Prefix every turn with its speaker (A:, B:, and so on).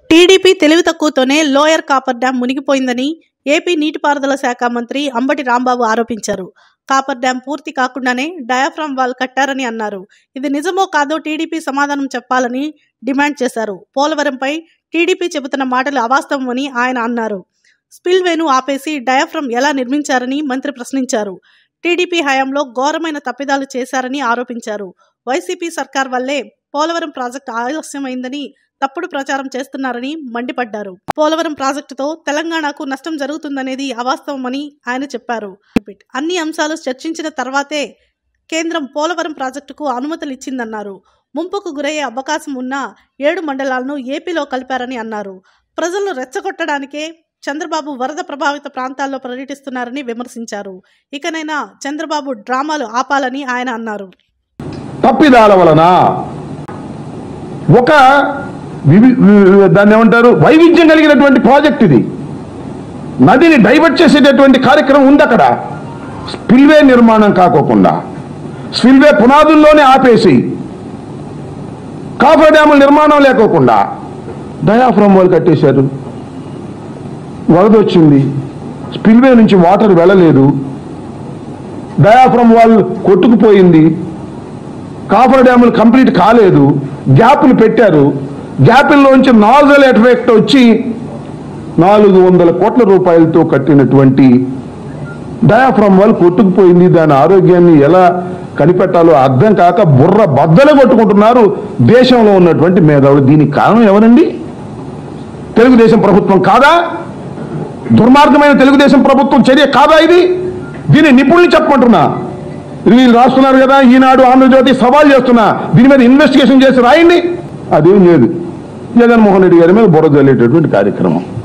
A: TDP తెలివి తక్కువతోనే lower coffer dam మునిగిపోయిందని ఏపీ నీటిపారుదల శాఖ మంత్రి అంబటి రాంబాబు ఆరోపించారు కాపర్ డ్యాం పూర్తి కాకుండానే డయాఫ్రామ్ వాల్ కట్టారని అన్నారు ఇది నిజమో కాదో టీడీపీ సమాధానం చెప్పాలని డిమాండ్ చేశారు పోలవరంపై టీడీపీ చెబుతున్న మాటలు అవాస్తవమని ఆయన అన్నారు స్పిల్వేను ఆపేసి డయాఫ్రమ్ ఎలా నిర్మించారని మంత్రి ప్రశ్నించారు టీడీపీ హయాంలో ఘోరమైన తప్పిదాలు చేశారని ఆరోపించారు వైసీపీ సర్కార్ వల్లే పోలవరం ప్రాజెక్టు ఆలస్యమైందని తప్పుడు ప్రచారం చేస్తున్నారని మండిపడ్డారు పోలవరం ప్రాజెక్టుతో తెలంగాణకు నష్టం జరుగుతుందనేది అవాస్తవమని ఆయన చెప్పారు అన్ని అంశాలు చర్చించిన తర్వాతే కేంద్రం పోలవరం ప్రాజెక్టుకు అనుమతులు ఇచ్చిందన్నారు ముంపుకు గురయ్యే అవకాశం ఉన్న ఏడు మండలాలను ఏపీలో కలిపారని అన్నారు ప్రజలను రెచ్చగొట్టడానికే చంద్రబాబు వరద ప్రభావిత ప్రాంతాల్లో పర్యటిస్తున్నారని విమర్శించారు ఇకనైనా చంద్రబాబు డ్రామాలు ఆపాలని ఆయన అన్నారు
B: తప్పిదాల వలన ఒక వివి- వి- దాన్ని ఏమంటారు వైవిధ్యం కలిగినటువంటి ప్రాజెక్ట్ ఇది నదిని డైవర్ట్ చేసేటటువంటి కార్యక్రమం ఉంది అక్కడ స్పిల్వే నిర్మాణం కాకోకుండా స్పిల్వే పునాదుల్లోనే ఆపేసి కాఫర్ డ్యాముల నిర్మాణం లేకోకుండా డయాఫ్రమ్ వాళ్ళు కట్టేశారు వరద వచ్చింది స్పిల్వే నుంచి వాటర్ వెళ్ళలేదు డయాఫ్రమ్ వాల్ కొట్టుకుపోయింది కాఫర్ డ్యాములు కంప్లీట్ కాలేదు గ్యాపులు పెట్టారు గ్యాపుల్లోంచి నాజల్ ఎఫెక్ట్ వచ్చి నాలుగు వందల కోట్ల రూపాయలతో కట్టినటువంటి డయాఫ్రమ్ వాల్ కొట్టుకుపోయింది దాని ఆరోగ్యాన్ని ఎలా కనిపెట్టాలో అర్థం కాక బుర్ర బద్దలు కొట్టుకుంటున్నారు దేశంలో ఉన్నటువంటి మేధావులు దీనికి కారణం ఎవరండి తెలుగుదేశం ప్రభుత్వం కాదా దుర్మార్గమైన తెలుగుదేశం ప్రభుత్వం చర్య కాదా ఇది దీని నిపుణులు చెప్పమంటున్నా ఇది వీళ్ళు రాస్తున్నారు కదా ఈనాడు ఆంధ్రజ్యోతి సవాల్ చేస్తున్నా దీని మీద ఇన్వెస్టిగేషన్ చేసి రాయండి అదేం లేదు జగన్మోహన్ రెడ్డి గారి మీద బుర్ర జల్లేటటువంటి కార్యక్రమం